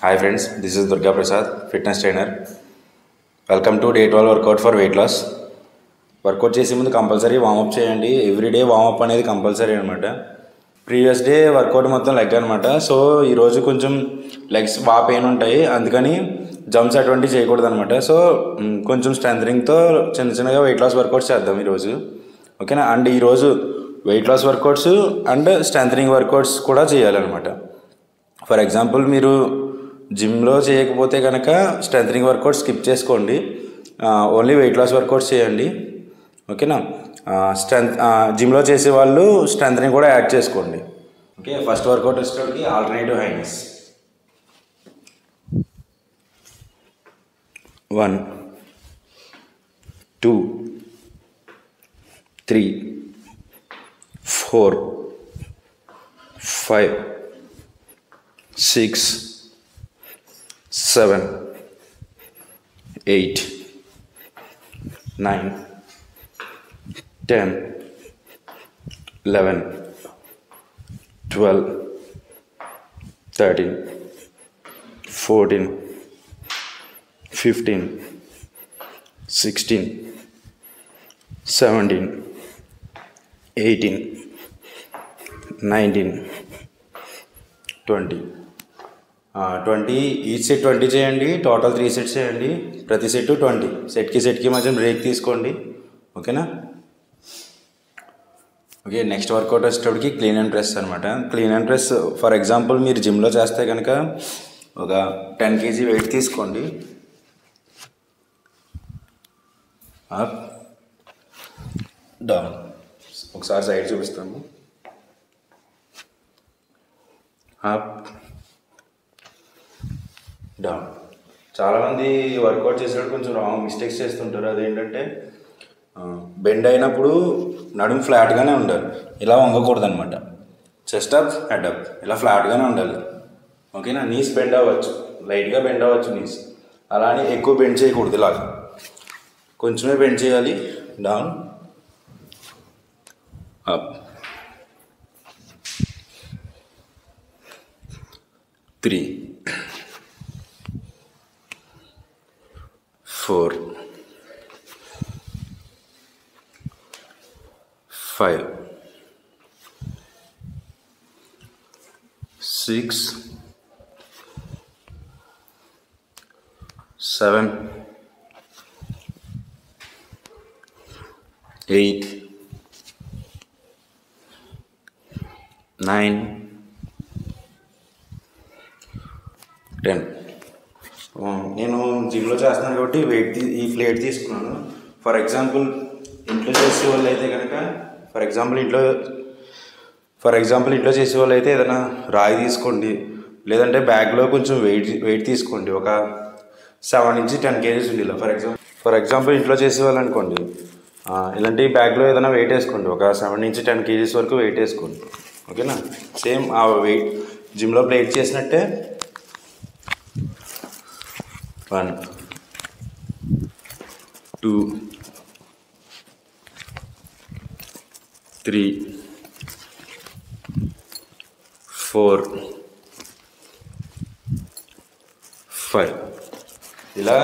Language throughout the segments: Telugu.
hi friends this is Durga Prasad fitness trainer welcome to day twelve workout for weight loss workout చేసే ముందు కంపల్సరీ వామప్ చేయండి ఎవ్రీడే వామప్ అనేది కంపల్సరీ అనమాట ప్రీవియస్ డే వర్కౌట్ మొత్తం లెగ్ అనమాట సో ఈరోజు కొంచెం లెగ్స్ బాగా పెయిన్ ఉంటాయి అందుకని జంప్స్ అటువంటివి చేయకూడదు అనమాట సో మ్, కొంచెం స్ట్రెంథనింగ్తో చిన్న చిన్నగా వెయిట్ లాస్ వర్కౌట్స్ చేద్దాం ఈరోజు ఓకేనా అండ్ ఈరోజు weight loss workouts and strengthening workouts కూడా చేయాలన్నమాట ఫర్ ఎగ్జాంపుల్ మీరు జిమ్లో చేయకపోతే కనుక స్ట్రెంథనింగ్ వర్కౌట్ స్కిప్ చేసుకోండి ఓన్లీ వెయిట్ లాస్ వర్కౌట్స్ చేయండి ఓకేనా స్ట్రెంత్ జిమ్లో చేసే వాళ్ళు స్ట్రెంథనింగ్ కూడా యాడ్ చేసుకోండి ఓకే ఫస్ట్ వర్కౌట్ వచ్చేటప్పటికి alternative high knees one two three four five six seven eight nine ten eleven twelve thirteen fourteen fifteen sixteen seventeen eighteen nineteen twenty twenty each set twenty చేయండి టోటల్ త్రీ సెట్స్ చేయండి ప్రతి సెట్ ట్వంటీ సెట్కి సెట్కి మధ్య బ్రేక్ తీసుకోండి ఓకేనా ఓకే నెక్స్ట్ వర్కౌట్ వచ్చేటప్పటికి క్లీన్ అండ్ ప్రెస్ అనమాట clean and press for example మీరు జిమ్లో చేస్తే కనుక ఒక టెన్ కేజీ వెయిట్ తీసుకోండి అప్ డౌన్ ఒకసారి సైడ్ చూపిస్తాము అప్ డౌన్ చాలామంది వర్కౌట్ చేసేటప్పుడు కొంచెం రాంగ్ మిస్టేక్స్ చేస్తుంటారు అదేంటంటే బెండ్ అయినప్పుడు నడుము ఫ్లాట్గానే ఉండాలి ఇలా వంగకూడదు అనమాట చెస్ట్ అప్ హెడ్ అప్ ఇలా ఫ్లాట్గానే ఉండాలి ఓకేనా నీస్ బెండ్ అవ్వచ్చు లైట్గా బెండ్ అవ్వచ్చు నీస్ అలానే ఎక్కువ బెండ్ చేయకూడదు ఇలాగ కొంచెమే బెండ్ చేయాలి down up three four five six seven eight nine ten నేను జిమ్లో చేస్తున్నాను కాబట్టి వెయిట్ తీ- ఈ ప్లేట్ తీసుకున్నాను ఫర్ ఎగ్జాంపుల్ ఇంట్లో చేసే వాళ్ళు అయితే కనుక ఫర్ ఎగ్జాంపుల్ ఇంట్లో ఫర్ ఎగ్జాంపుల్ ఇంట్లో చేసే వాళ్ళు అయితే ఏదైనా రాయి తీసుకోండి లేదంటే బ్యాగ్లో కొంచెం వెయిట్ వెయిట్ తీసుకోండి ఒక సెవెన్ నుంచి టెన్ కేజీస్ ఉంది ఇలా ఫర్ ఎగ్జాంపుల్ ఫర్ ఎగ్జాంపుల్ ఇంట్లో చేసేవాళ్ళు అనుకోండి ఆ, ఇలాంటి బ్యాగ్లో ఏదైనా వెయిట్ వేసుకోండి ఒక సెవెన్ నుంచి టెన్ కేజీస్ వరకు వెయిట్ వేసుకోండి ఓకేనా సేమ్ ఆ వెయిట్ జిమ్లో ప్లేట్ చేసినట్టే one two three four five ఇలా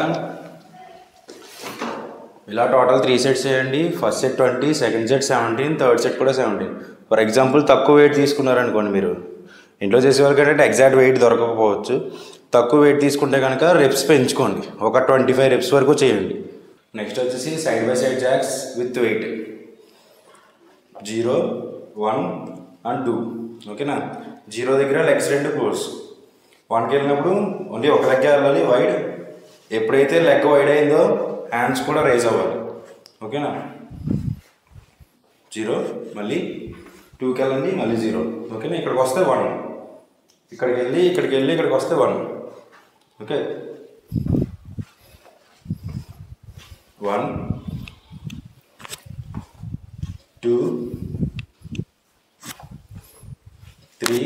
ఇలా టోటల్ త్రీ సెట్స్ చేయండి first set twenty second set seventeen third set కూడా సెవెంటీన్ ఫర్ ఎగ్జాంపుల్ తక్కువ వెయిట్ తీసుకున్నారనుకోండి మీరు ఇంట్లో చేసే వాళ్ళకంటే ఎగ్జాక్ట్ వెయిట్ దొరకకపోవచ్చు తక్కువ వెయిట్ తీసుకుంటే కనుక రెప్స్ పెంచుకోండి ఒక ట్వంటీ ఫైవ్ రెప్స్ వరకు చేయండి నెక్స్ట్ వచ్చేసి side by side jacks with weight zero one and two ఓకేనా జీరో దగ్గర లెగ్స్ రెండు క్లోజ్ వన్కి వెళ్ళినప్పుడు ఓన్లీ ఒక లెగ్ వెళ్ళాలి వైడ్ ఎప్పుడైతే లెగ్ వైడ్ అయిందో హ్యాండ్స్ కూడా రైజ్ అవ్వాలి ఓకేనా జీరో మళ్ళీ టూకి వెళ్ళండి మళ్ళీ జీరో ఓకేనా ఇక్కడికి వస్తే వన్ ఇక్కడికి వెళ్ళి ఇక్కడికి వెళ్ళి ఇక్కడికి వస్తే one okay one two three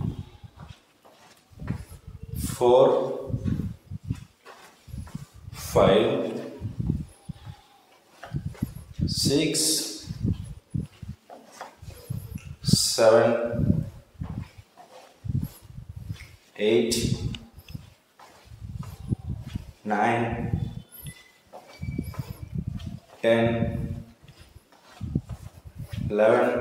four five six seven, eight, nine ten eleven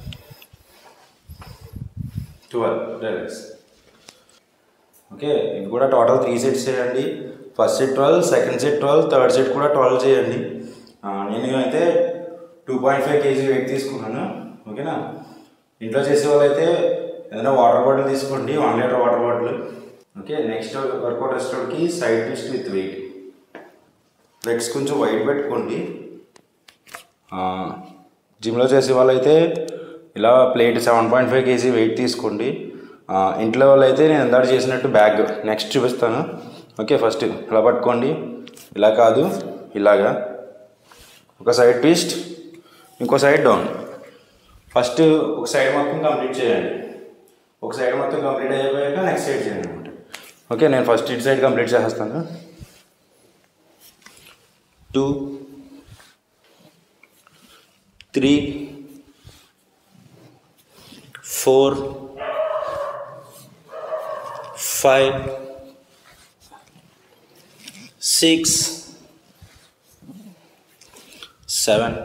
twelve relax okay ఇవి కూడా టోటల్ త్రీ సెట్స్ చేయండి first set twelve second set twelve third set కూడా ట్వెల్వ్ చేయండి ఆ, నేను అయితే two point five KG weight తీసుకున్నాను ఓకేనా ఇంట్లో చేసే వాళ్ళైతే ఏదైనా వాటర్ బాటిల్ తీసుకోండి one litre water bottle okay next workout వచ్చేటోడికి side twist with weight legs కొంచెం వైట్ పెట్టుకోండి జిమ్లో చేసే వాళ్ళైతే ఇలా plate seven point five KG weight తీసుకోండి ఆ, ఇంట్లో వాళ్ళైతే నేను ఇందాక చేసినట్టు బ్యాగ్ నెక్స్ట్ చూపిస్తాను ఓకే ఫస్ట్ ఇలా పట్టుకోండి ఇలా కాదు ఇలాగా ఒక సైడ్ ట్విస్ట్ ఇంకో సైడ్ డౌన్ ఫస్ట్ ఒక సైడ్ మొత్తం కంప్లీట్ చేయండి ఒక సైడ్ మొత్తం కంప్లీట్ అయిపోయాక నెక్స్ట్ సైడ్ చేయండి అనమాట ఓకే నేను ఫస్ట్ ఇటు సైడ్ కంప్లీట్ చేసేస్తాను two three four five six seven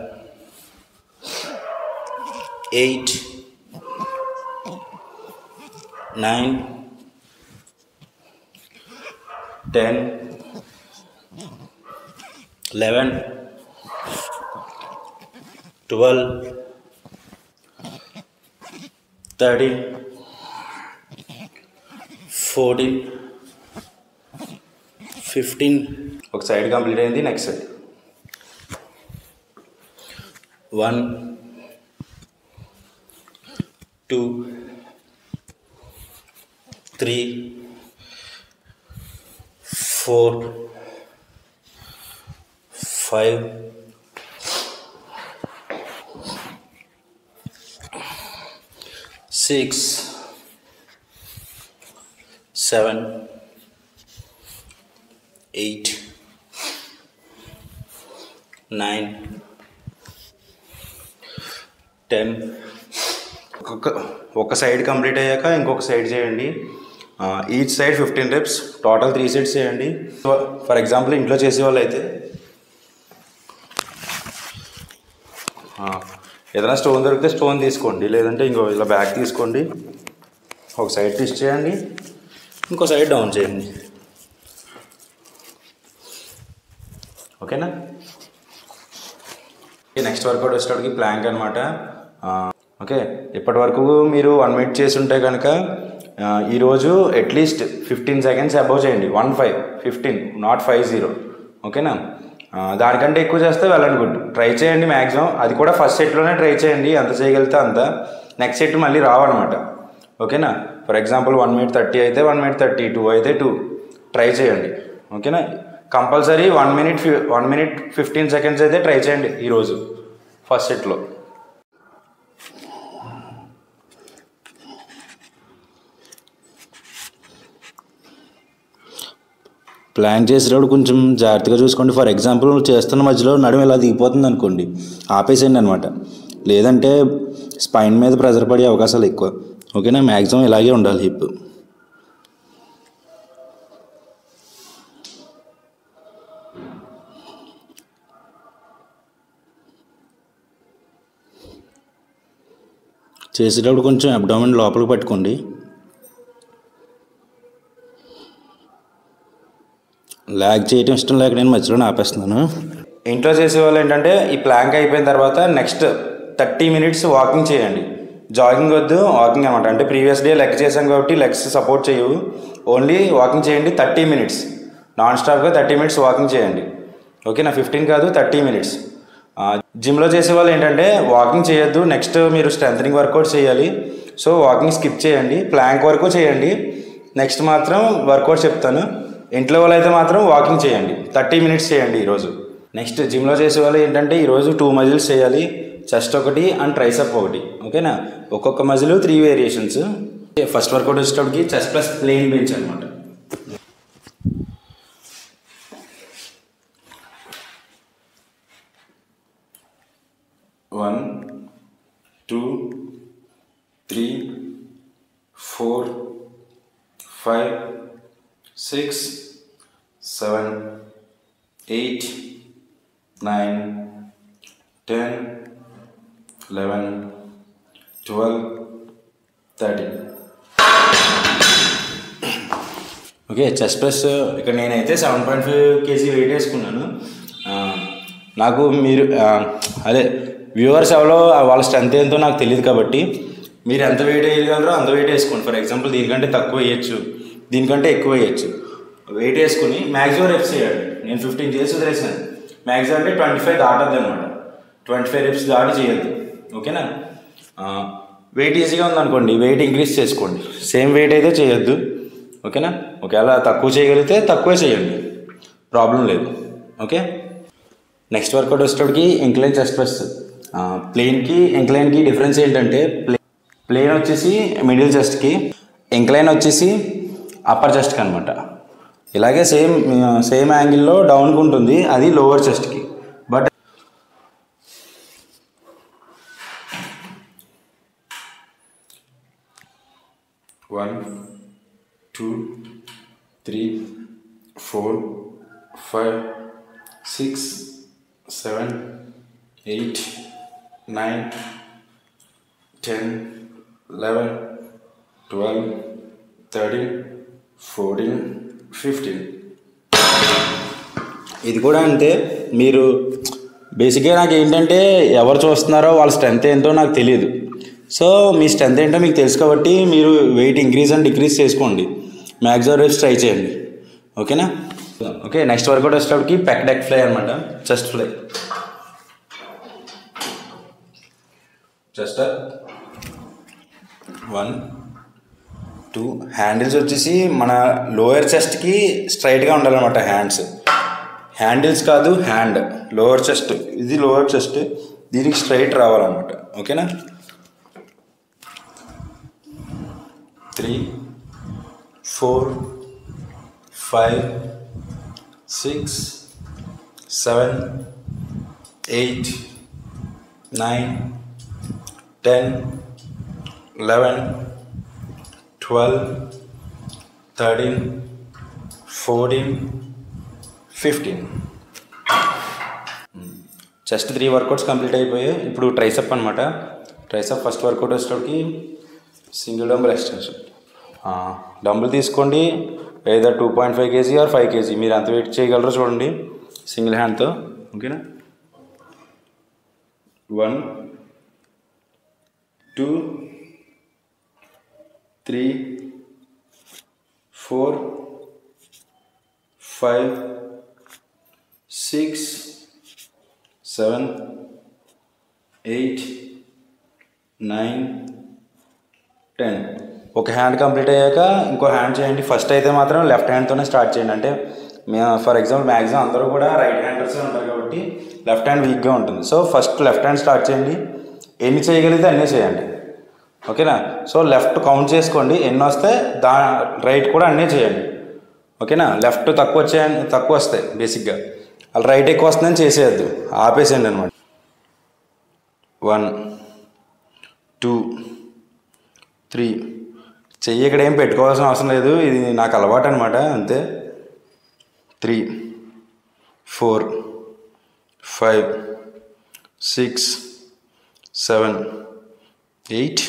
eight nine ten eleven twelve thirteen fourteen fifteen ఒక సైడ్ కంప్లీట్ అయింది next side one two three four five six seven eight nine ten ఒక్కొక్క ఒక సైడ్ కంప్లీట్ అయ్యాక ఇంకొక సైడ్ చేయండి each side fifteen reps total three sets చేయండి ఫర్ ఎగ్జాంపుల్ ఇంట్లో చేసే వాళ్ళు అయితే ఏదైనా స్టోన్ దొరికితే స్టోన్ తీసుకోండి లేదంటే ఇంకో ఇలా బ్యాగ్ తీసుకోండి ఒక సైడ్ ట్విస్ట్ చేయండి ఇంకో సైడ్ డౌన్ చేయండి ఓకేనా నెక్స్ట్ వర్కౌట్ వచ్చేటప్పటికి ప్లాంక్ అనమాట ఓకే ఇప్పటి వరకు మీరు వన్ మినిట్ చేసి ఉంటే కనుక ఆ, ఈరోజు అట్లీస్ట్ ఫిఫ్టీన్ సెకండ్స్ అబౌవ్ చేయండి one five fifteen not five zero ఓకేనా ఆ, దానికంటే ఎక్కువ చేస్తే వెళ్ళండి గుడ్ ట్రై చేయండి మ్యాక్సిమం అది కూడా ఫస్ట్ సెట్లోనే ట్రై చేయండి ఎంత చేయగలిగితే అంత నెక్స్ట్ సెట్ మళ్ళీ రావన్నమాట ఓకేనా for example one minute thirty అయితే వన్ మినిట్ థర్టీ టూ అయితే టూ ట్రై చేయండి ఓకేనా compulsory one minute one minute fifteen seconds అయితే ట్రై చేయండి ఈరోజు ఫస్ట్ సెట్లో ప్లాన్ చేసేటప్పుడు కొంచెం జాగ్రత్తగా చూసుకోండి ఫర్ ఎగ్జాంపుల్ చేస్తున్న మధ్యలో నడుము ఇలా దిగిపోతుంది అనుకోండి ఆపేసేయండి అనమాట లేదంటే స్పైన్ మీద ప్రెజర్ పడే అవకాశాలు ఎక్కువ ఓకేనా మ్యాక్సిమం ఇలాగే ఉండాలి హిప్ చేసేటప్పుడు కొంచెం అబ్డామిన్ లోపలికి పట్టుకోండి లాగ్ చేయటం ఇష్టం లేక నేను మధ్యలో ఆపేస్తున్నాను ఇంట్లో చేసేవాళ్ళు ఏంటంటే ఈ ప్లాంక్ అయిపోయిన తర్వాత నెక్స్ట్ థర్టీ మినిట్స్ వాకింగ్ చేయండి జాగింగ్ వద్దు వాకింగ్ అనమాట అంటే ప్రీవియస్ డే లెగ్ చేసాం కాబట్టి లెగ్స్ సపోర్ట్ చేయవు ఓన్లీ వాకింగ్ చేయండి థర్టీ మినిట్స్ నాన్ స్టాప్గా థర్టీ మినిట్స్ వాకింగ్ చేయండి ఓకేనా ఫిఫ్టీన్ కాదు థర్టీ మినిట్స్ జిమ్లో చేసే వాళ్ళు ఏంటంటే వాకింగ్ చేయొద్దు నెక్స్ట్ మీరు స్ట్రెంథనింగ్ వర్కౌట్ చేయాలి సో వాకింగ్ స్కిప్ చేయండి ప్లాంక్ వరకు చేయండి నెక్స్ట్ మాత్రం వర్కౌట్ చెప్తాను ఇంట్లో వాళ్ళు అయితే మాత్రం వాకింగ్ చేయండి థర్టీ మినిట్స్ చేయండి ఈరోజు నెక్స్ట్ జిమ్లో చేసే వాళ్ళు ఏంటంటే ఈరోజు టూ మజిల్స్ చేయాలి చెస్ట్ ఒకటి అండ్ ట్రైసప్ ఒకటి ఓకేనా ఒక్కొక్క muscle three variations first workout వచ్చేటప్పటికి చెస్ట్ ప్లస్ ప్లేన్ బెంచ్ అనమాట one two three four five six seven eight nine ten eleven twelve thirteen okay chest press ఇక్కడ నేనైతే seven point five KG weight వేసుకున్నాను ఆ, నాకు మీరు ఆ, అదే వ్యూవర్స్ ఎవరో వాళ్ళ స్ట్రెంత్ ఏంతో నాకు తెలియదు కాబట్టి మీరు ఎంత వెయిట్ వేయగలరో అంత వెయిట్ వేసుకోండి ఫర్ ఎగ్జాంపుల్ దీనికంటే తక్కువ వేయచ్చు దీనికంటే ఎక్కువ వేయచ్చు వెయిట్ వేసుకుని మ్యాక్సిమం రెప్స్ చేయండి నేను ఫిఫ్టీన్ చేసి వదిలేసాను మ్యాక్సిమం అంటే ట్వంటీ ఫైవ్ దాటద్దు అనమాట ట్వంటీ ఫైవ్ రెప్స్ దాటి చేయొద్దు ఓకేనా వెయిట్ ఈజీగా ఉందనుకోండి వెయిట్ ఇంక్రీజ్ చేసుకోండి సేమ్ వెయిట్ అయితే చేయొద్దు ఓకేనా ఒకవేళ తక్కువ చేయగలిగితే తక్కువే చేయండి ప్రాబ్లం లేదు ఓకే నెక్స్ట్ వర్కౌట్ వచ్చేటప్పటికి ఇంక్లైన్ చెస్ట్ ప్రెస్ ప్లేన్కి ఇంక్లైన్కి డిఫరెన్స్ ఏంటంటే ప్లే ప్లేన్ వచ్చేసి మిడిల్ చెస్ట్కి ఇంక్లైన్ వచ్చేసి అప్పర్ చెస్ట్కి అనమాట ఇలాగే సేమ్ సేమ్ యాంగిల్లో డౌన్కి ఉంటుంది అది లోవర్ చెస్ట్కి but one two three four five six seven eight nine ten eleven twelve thirteen fourteen fifteen ఇది కూడా అంతే మీరు బేసిక్గా నాకు ఏంటంటే ఎవరు చూస్తున్నారో వాళ్ళ స్ట్రెంత్ ఏంటో నాకు తెలియదు సో మీ స్ట్రెంత్ ఏంటో మీకు తెలుసు కాబట్టి మీరు వెయిట్ ఇంక్రీజ్ అండ్ డిక్రీజ్ చేసుకోండి మ్యాక్సిమం రేట్స్ ట్రై చేయండి ఓకేనా ఓకే నెక్స్ట్ వర్కౌట్ వచ్చేటప్పటికి పెక్ డెక్ ఫ్లై అనమాట chest fly just one two handles వచ్చేసి మన లోయర్ చెస్ట్కి స్ట్రైట్గా ఉండాలన్నమాట హ్యాండ్స్ హ్యాండిల్స్ కాదు హ్యాండ్ లోవర్ చెస్ట్ ఇది లోవర్ చెస్ట్ దీనికి స్ట్రైట్ రావాలన్నమాట ఓకేనా three four five six seven eight nine ten eleven twelve thirteen fourteen fifteen chest three workouts complete అయిపోయాయి ఇప్పుడు ట్రైసప్ అనమాట ట్రైసప్ ఫస్ట్ వర్కౌట్ వచ్చేటప్పటికి సింగిల్ డంబుల్ ఎక్స్టెన్షన్ డంబుల్ తీసుకోండి ఏదో two point five KG or five KG మీరు ఎంత వెయిట్ చేయగలరో చూడండి సింగిల్ హ్యాండ్తో ఓకేనా one two three four five six seven eight nine ten ఒక హ్యాండ్ కంప్లీట్ అయ్యాక ఇంకో హ్యాండ్ చేయండి ఫస్ట్ అయితే మాత్రం లెఫ్ట్ హ్యాండ్తోనే స్టార్ట్ చేయండి అంటే ఫర్ ఎగ్జాంపుల్ మ్యాక్సిమం అందరూ కూడా రైట్ హ్యాండర్స్ ఉంటారు కాబట్టి లెఫ్ట్ హ్యాండ్ వీక్గా ఉంటుంది so first left hand start చేయండి ఎన్ని చేయగలిగితే అన్నీ చేయండి ఓకేనా సో లెఫ్ట్ కౌంట్ చేసుకోండి ఎన్ని వస్తే దా రైట్ కూడా అన్నీ చేయండి ఓకేనా లెఫ్ట్ తక్కువ వచ్చాయని తక్కువ వస్తాయి బేసిక్గా అలా రైట్ ఎక్కువ వస్తుందని చేసేయద్దు ఆపేసేయండి అనమాట వన్ టూ త్రీ చెయ్యి ఇక్కడ ఏం పెట్టుకోవాల్సిన అవసరం లేదు ఇది నాకు అలవాటు అనమాట అంతే three four five six seven eight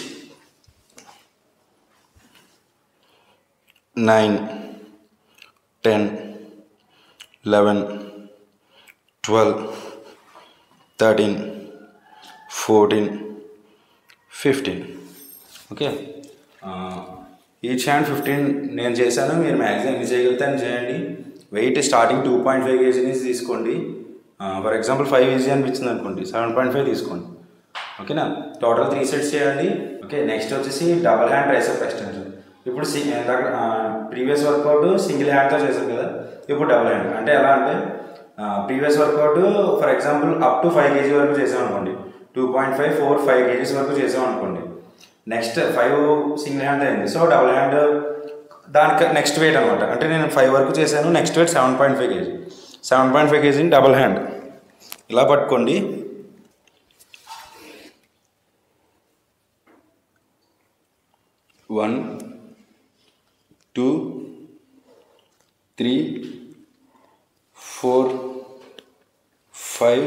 nine ten eleven twelve thirteen fourteen fifteen okay each hand fifteen నేను చేశాను మీరు మ్యాక్సిమం ఎన్ని చేయగలిగితే అని చేయండి weight starting two point five KG నుంచి తీసుకోండి ఫర్ ఎగ్జాంపుల్ ఫైవ్ ఈజీ అనిపించింది అనుకోండి సెవెన్ పాయింట్ ఫైవ్ తీసుకోండి ఓకేనా టోటల్ త్రీ సెట్స్ చేయండి ఓకే నెక్స్ట్ వచ్చేసి డబల్ హ్యాండ్ రైసప్ ఎక్స్టెన్షన్ ఇప్పుడు సి ప్రీవియస్ వర్కౌట్ సింగిల్ హ్యాండ్తో చేసాం కదా ఇప్పుడు డబుల్ హ్యాండ్ అంటే ఎలా అంటే previous workout for example up to five KG వరకు చేసాం అనుకోండి two point five four five KGs వరకు చేసాం అనుకోండి నెక్స్ట్ ఫైవ్ సింగిల్ హ్యాండ్ అయింది సో డబుల్ హ్యాండ్ దానికి నెక్స్ట్ వెయిట్ అనమాట అంటే నేను ఫైవ్ వరకు చేశాను next weight seven point five KG seven point five కేజీని డబుల్ హ్యాండ్ ఇలా పట్టుకోండి one two three four five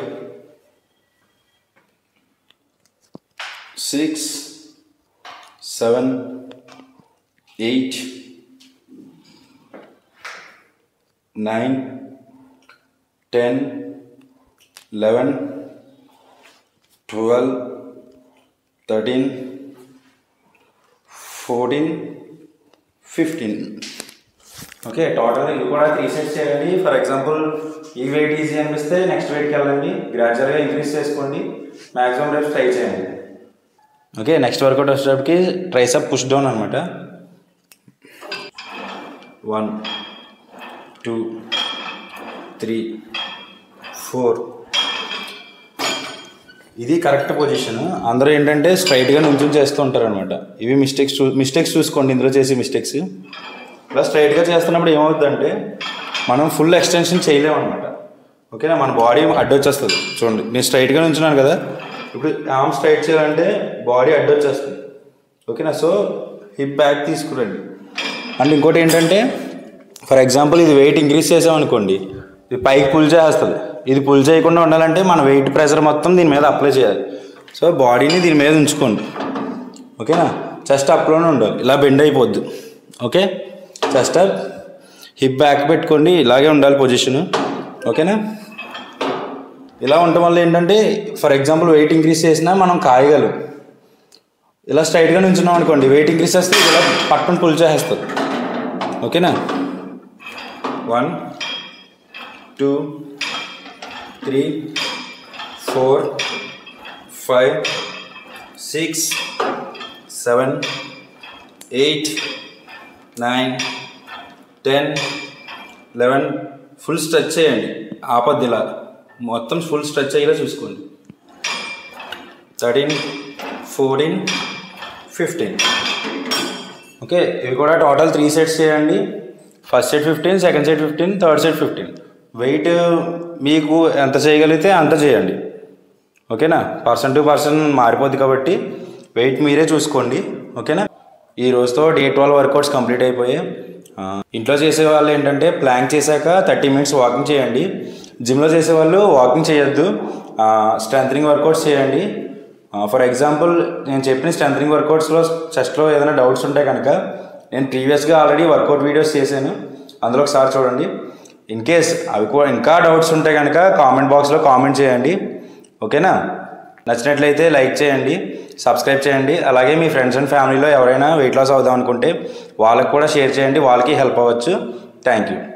six seven eight nine ten eleven twelve thirteen fourteen fifteen okay total ఇది కూడా త్రీ సెట్స్ చేయండి ఫర్ ఎగ్జాంపుల్ ఈ వెయిట్ ఈజీ అనిపిస్తే నెక్స్ట్ వెయిట్కి వెళ్ళండి గ్రాడ్యువల్గా ఇంక్రీజ్ చేసుకోండి మ్యాక్సిమం రేపు ట్రై చేయండి ఓకే నెక్స్ట్ వర్కౌట్ వచ్చేటప్పటికి ట్రైస్ అప్ పుష్ డౌన్ అనమాట వన్ టూ త్రీ ఫోర్ ఇది కరెక్ట్ పొజిషన్ అందరూ ఏంటంటే స్ట్రైట్గా నుంచుని చేస్తూ ఉంటారు అనమాట ఇవి మిస్టేక్స్ చూ మిస్టేక్స్ చూసుకోండి ఇందులో చేసే మిస్టేక్స్ ఇలా స్ట్రైట్గా చేస్తున్నప్పుడు ఏమవుతుందంటే మనం ఫుల్ ఎక్స్టెన్షన్ చేయలేము అనమాట ఓకేనా మన బాడీ అడ్డొచ్చేస్తుంది చూడండి నేను స్ట్రైట్గా నుంచున్నాను కదా ఇప్పుడు ఆర్మ్ స్ట్రైట్ చేయాలంటే బాడీ అడ్డొచ్చేస్తుంది ఓకేనా సో హిప్ బ్యాక్ తీసుకురండి అండ్ ఇంకోటి ఏంటంటే ఫర్ ఎగ్జాంపుల్ ఇది వెయిట్ ఇంక్రీజ్ చేసామనుకోండి ఇది పైకి పుల్ చేస్తుంది ఇది పుల్ చేయకుండా ఉండాలంటే మన వెయిట్ ప్రెషర్ మొత్తం దీని మీద అప్లై చేయాలి సో బాడీని దీని మీద ఉంచుకోండి ఓకేనా చెస్ట్ అప్లోనే ఉండాలి ఇలా బెండ్ అయిపోద్ది okay chest up hip back పెట్టుకోండి ఇలాగే ఉండాలి పొజిషన్ ఓకేనా ఇలా ఉండటం వల్ల ఏంటంటే ఫర్ ఎగ్జాంపుల్ వెయిట్ ఇంక్రీజ్ చేసినా మనం కాయగలం ఇలా స్ట్రైట్గా నుంచున్నాం అనుకోండి వెయిట్ ఇంక్రీజ్ చేస్తే ఇలా పట్టుకొని పుల్ చేసేస్తుంది ఓకేనా one two three four five six seven eight nine ten eleven full stretch చేయండి ఆపద్ది ఇలా మొత్తం ఫుల్ స్ట్రెచ్ అయ్యేలా చూసుకోండి థర్టీన్ ఫోర్టీన్ ఫిఫ్టీన్ ఓకే ఇవి కూడా టోటల్ త్రీ సెట్స్ చేయండి first set fifteen second set fifteen third set fifteen weight మీకు ఎంత చేయగలిగితే అంత చేయండి ఓకేనా పర్సన్ టు పర్సన్ మారిపోద్ది కాబట్టి వెయిట్ మీరే చూసుకోండి ఓకేనా ఈ రోజుతో డే ట్వెల్వ్ వర్కౌట్స్ కంప్లీట్ అయిపోయాయి ఆ, ఇంట్లో చేసే వాళ్ళు ఏంటంటే ప్లాన్ చేశాక థర్టీ మినిట్స్ వాకింగ్ చేయండి జిమ్లో చేసే వాళ్ళు వాకింగ్ చేయొద్దు స్ట్రెంథనింగ్ వర్కౌట్స్ చేయండి ఫర్ ఎగ్జాంపుల్ నేను చెప్పిన స్ట్రెంథనింగ్ వర్కౌట్స్లో చెస్ట్లో ఏదైనా డౌట్స్ ఉంటే కనుక నేను ప్రీవియస్గా ఆల్రెడీ వర్కౌట్ వీడియోస్ చేశాను అందులో ఒకసారి చూడండి ఇన్ కేస్ అవి కూడా ఇంకా డౌట్స్ ఉంటే కనుక కామెంట్ బాక్స్లో కామెంట్ చేయండి ఓకేనా నచ్చినట్లయితే లైక్ చేయండి సబ్స్క్రైబ్ చేయండి అలాగే మీ ఫ్రెండ్స్ అండ్ ఫ్యామిలీలో ఎవరైనా వెయిట్ లాస్ అవుదాం అనుకుంటే వాళ్ళకి కూడా షేర్ చేయండి వాళ్ళకి హెల్ప్ అవ్వచ్చు థ్యాంక్ యూ